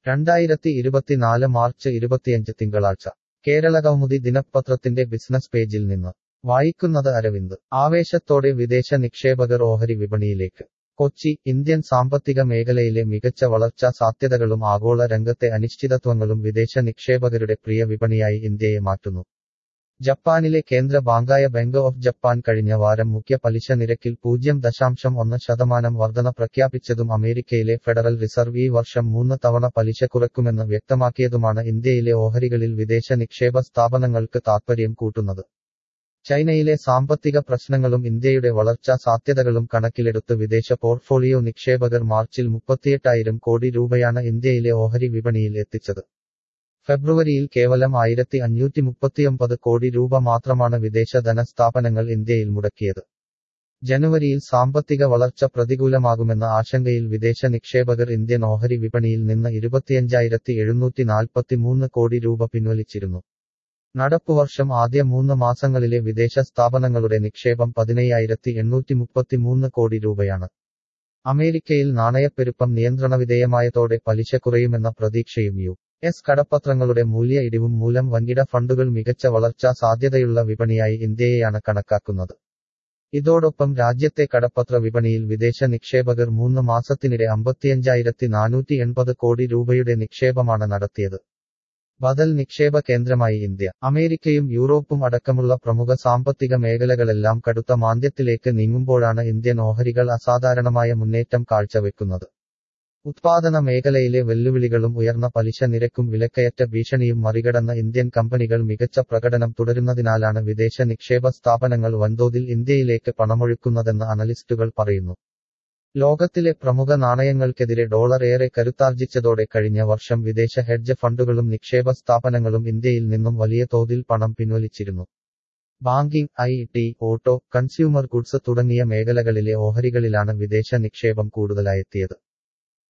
രണ്ടായിരത്തി ഇരുപത്തിനാല് മാർച്ച് ഇരുപത്തിയഞ്ച് തിങ്കളാഴ്ച കേരളകൗമുദി ദിനപത്രത്തിന്റെ ബിസിനസ് പേജിൽ നിന്ന് വായിക്കുന്നത് അരവിന്ദ് ആവേശത്തോടെ വിദേശ നിക്ഷേപകർ ഓഹരി വിപണിയിലേക്ക് കൊച്ചി ഇന്ത്യൻ സാമ്പത്തിക മേഖലയിലെ മികച്ച വളർച്ചാ സാധ്യതകളും ആഗോള രംഗത്തെ അനിശ്ചിതത്വങ്ങളും വിദേശ നിക്ഷേപകരുടെ പ്രിയ വിപണിയായി ഇന്ത്യയെ മാറ്റുന്നു ജപ്പാനിലെ കേന്ദ്ര ബാങ്കായ ബാങ്ക് ഓഫ് ജപ്പാൻ കഴിഞ്ഞ വാരം മുഖ്യ പലിശ നിരക്കിൽ പൂജ്യം ദശാംശം ഒന്ന് ശതമാനം വർധന പ്രഖ്യാപിച്ചതും അമേരിക്കയിലെ ഫെഡറൽ റിസർവ് ഈ വർഷം മൂന്ന് തവണ പലിശ കുറയ്ക്കുമെന്ന് വ്യക്തമാക്കിയതുമാണ് ഇന്ത്യയിലെ ഓഹരികളിൽ വിദേശ നിക്ഷേപ സ്ഥാപനങ്ങൾക്ക് താൽപര്യം കൂട്ടുന്നത് ചൈനയിലെ സാമ്പത്തിക പ്രശ്നങ്ങളും ഇന്ത്യയുടെ വളർച്ചാ സാധ്യതകളും കണക്കിലെടുത്ത് വിദേശ പോർട്ട്ഫോളിയോ നിക്ഷേപകർ മാർച്ചിൽ മുപ്പത്തിയെട്ടായിരം കോടി രൂപയാണ് ഇന്ത്യയിലെ ഓഹരി വിപണിയിൽ എത്തിച്ചത് ഫെബ്രുവരിയിൽ കേവലം ആയിരത്തി അഞ്ഞൂറ്റി മുപ്പത്തിയൊമ്പത് കോടി രൂപ മാത്രമാണ് വിദേശ ധനസ്ഥാപനങ്ങൾ ഇന്ത്യയിൽ മുടക്കിയത് ജനുവരിയിൽ സാമ്പത്തിക വളർച്ച പ്രതികൂലമാകുമെന്ന ആശങ്കയിൽ വിദേശ നിക്ഷേപകർ ഇന്ത്യൻ ഓഹരി വിപണിയിൽ നിന്ന് ഇരുപത്തിയഞ്ചായിരത്തി എഴുന്നൂറ്റി നാൽപ്പത്തിമൂന്ന് കോടി രൂപ പിൻവലിച്ചിരുന്നു നടപ്പുവർഷം ആദ്യ മൂന്ന് മാസങ്ങളിലെ വിദേശ സ്ഥാപനങ്ങളുടെ നിക്ഷേപം പതിനയ്യായിരത്തി എണ്ണൂറ്റി മുപ്പത്തിമൂന്ന് കോടി രൂപയാണ് അമേരിക്കയിൽ നാണയപ്പെരുപ്പം നിയന്ത്രണവിധേയമായതോടെ പലിശ കുറയുമെന്ന പ്രതീക്ഷയും യു എസ് കടപ്പത്രങ്ങളുടെ മൂല്യ ഇടിവും മൂലം വൻകിട ഫണ്ടുകൾ മികച്ച വളർച്ചാ സാധ്യതയുള്ള വിപണിയായി ഇന്ത്യയെയാണ് കണക്കാക്കുന്നത് ഇതോടൊപ്പം രാജ്യത്തെ കടപ്പത്ര വിപണിയിൽ വിദേശ നിക്ഷേപകർ മൂന്ന് മാസത്തിനിടെ അമ്പത്തിയഞ്ചായിരത്തി നാനൂറ്റി എൺപത് കോടി രൂപയുടെ നിക്ഷേപമാണ് നടത്തിയത് ബദൽ നിക്ഷേപ കേന്ദ്രമായി ഇന്ത്യ അമേരിക്കയും യൂറോപ്പും അടക്കമുള്ള പ്രമുഖ സാമ്പത്തിക മേഖലകളെല്ലാം കടുത്ത മാന്ദ്യത്തിലേക്ക് നീങ്ങുമ്പോഴാണ് ഇന്ത്യൻ ഓഹരികൾ അസാധാരണമായ മുന്നേറ്റം കാഴ്ചവെക്കുന്നത് ഉത്പാദന മേഖലയിലെ വെല്ലുവിളികളും ഉയർന്ന പലിശ നിരക്കും വിലക്കയറ്റ ഭീഷണിയും മറികടന്ന ഇന്ത്യൻ കമ്പനികൾ മികച്ച പ്രകടനം തുടരുന്നതിനാലാണ് വിദേശ നിക്ഷേപ സ്ഥാപനങ്ങൾ വൻതോതിൽ ഇന്ത്യയിലേക്ക് പണമൊഴുക്കുന്നതെന്ന് അനലിസ്റ്റുകൾ പറയുന്നു ലോകത്തിലെ പ്രമുഖ നാണയങ്ങൾക്കെതിരെ ഡോളർ ഏറെ കരുത്താർജിച്ചതോടെ കഴിഞ്ഞ വർഷം വിദേശ ഹെഡ്ജ് ഫണ്ടുകളും നിക്ഷേപ സ്ഥാപനങ്ങളും ഇന്ത്യയിൽ നിന്നും വലിയ തോതിൽ പണം പിൻവലിച്ചിരുന്നു banking I T auto consumer goods തുടങ്ങിയ മേഖലകളിലെ ഓഹരികളിലാണ് വിദേശ നിക്ഷേപം കൂടുതലായെത്തിയത്